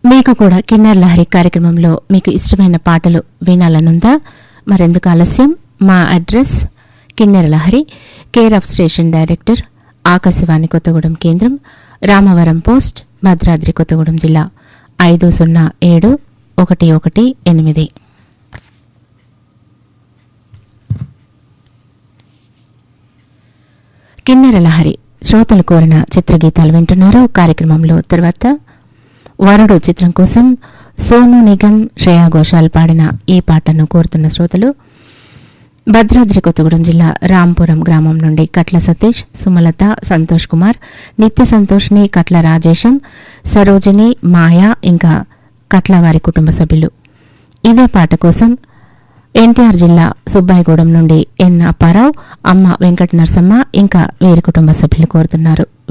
మీకు కూడా కిన్నర్ లహరి కార్యక్రమంలో మీకు ఇష్టమైన పాటలు వినాలనుందా మరెందుకు ఆలస్యం మా address Kinnera Lahari care of station director Akashvani Kothagudem కేంద్రం రామవరం పోస్ట్ భద్రాద్రి కొత్తగూడెం జిల్లా ఐదు సున్నా ఏడు ఒకటి ఒకటి ఎనిమిది కిన్నెర లహరి శ్రోతలు కోరిన చిత్రగీతాలు వింటున్నారు కార్యక్రమంలో తర్వాత వరుడు చిత్రం కోసం సోను నిగం శ్రేయా ఘోషాల్ పాడిన ఈ పాటను కోరుతున్న శ్రోతలు భద్రాద్రి కొత్తగూడెం జిల్లా రాంపురం గ్రామం నుండి కట్ల సతీష్ సుమలత సంతోష్ కుమార్ నిత్య సంతోష్ని కట్ల రాజేశం సరోజిని మాయా ఇంకా కట్ల వారి కుటుంబ సభ్యులు ఇదే పాట కోసం ఎన్టీఆర్ జిల్లా సుబ్బాయిగూడెం నుండి ఎన్ అప్పారావు అమ్మ వెంకట నరసమ్మ ఇంకా వీరి కుటుంబ సభ్యులు కోరుతున్నారు